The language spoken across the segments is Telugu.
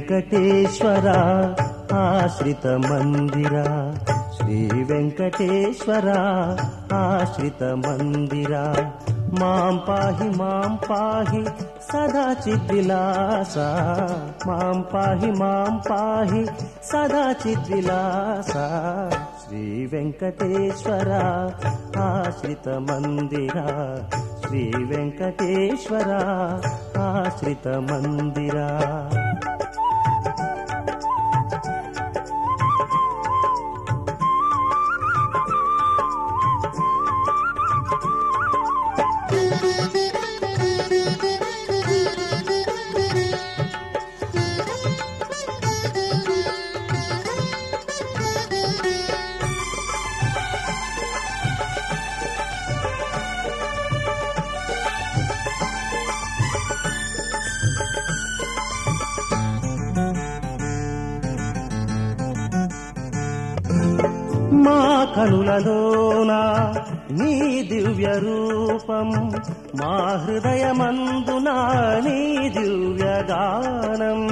వెంకటేశ్వర ఆశ్రిత మందిర శ్రీ వెంకటేశ్వర ఆశ్రిత మందిర మాం పాహి మాం పాహి సదా చిద్విలాస మాం పాహి మాం పాహి సదా చిద్విలాస శ్రీ వెంకటేశ్వర ఆశ్రిత మందిర శ్రీ వెంకటేశ్వర ఆశ్రిత మందిరా మా కనులలోన నీ దివ్య రూపం మా హృదయమందున నీ దివ్య గానం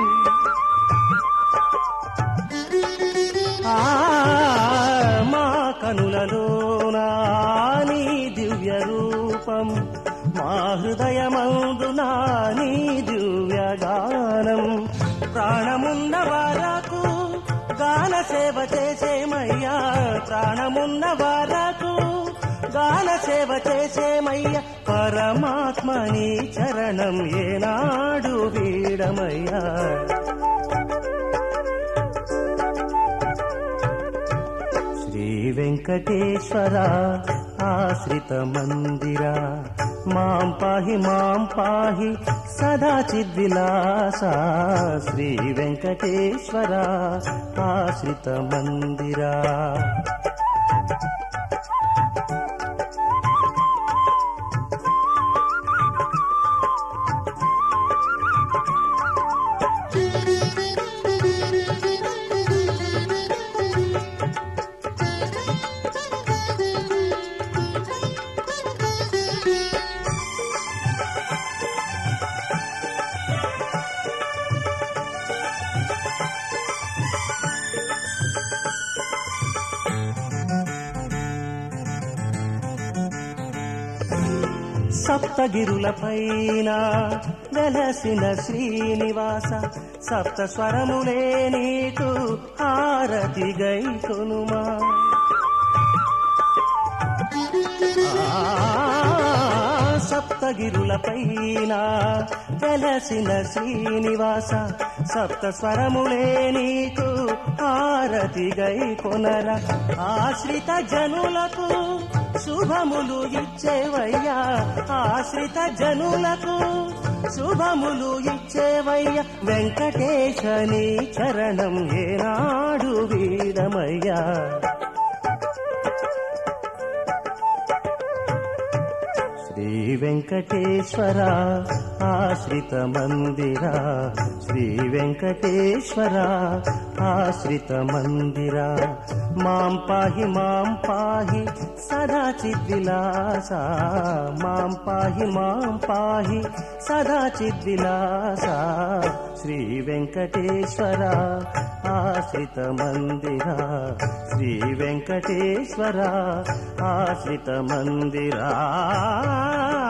ఆ మా కనులలోన నీ దివ్య రూపం మా హృదయమందున నీ దివ్య గానం ప్రాణమున్న వరకు గాన సేవ చేసేమయ్యా ప్రాణమున్న వరకు గాన సేవ చేసేమయ్యా పరమాత్మ నీ చరణం ఏనాడు వీడమయ్యా శ్రీ వెంకటేశ్వర ఆశ్రిత మందిర మాం పాహి మాం పాహి సదా చిద్విలాస శ్రీ వెంకటేశ్వర ఆశ్రిత మందిరా సప్తగిరుల పైన వెలసిన శ్రీనివాస సప్త స్వరములే నీకు హారతి గై కొనుమా సప్తగిరుల పైన వెలసిన శ్రీనివాస సప్త స్వరములే నీకు హారతి గై కొనర ఆశ్రిత జనులకు శుభములు ఇచ్చేవయ్యా ఆశ్రిత జనులకు శుభములు ఇచ్చేవయ్యా వెంకటేశని చరణం ఏనాడు వీడమయ్యా శ్రీ వెంకటేశ్వర ఆశ్రిత మందిర శ్రీ వెంకటేశ్వర ఆశ్రిత మందిర మాం పాహి మాం పాహి సదా చిద్విలాస మాం పాహి మాం పాహి సదా చిద్విలాస శ్రీ వెంకటేశ్వర ఆశ్రిత మందిర శ్రీ వెంకటేశ్వర ఆశ్రిత మందిరా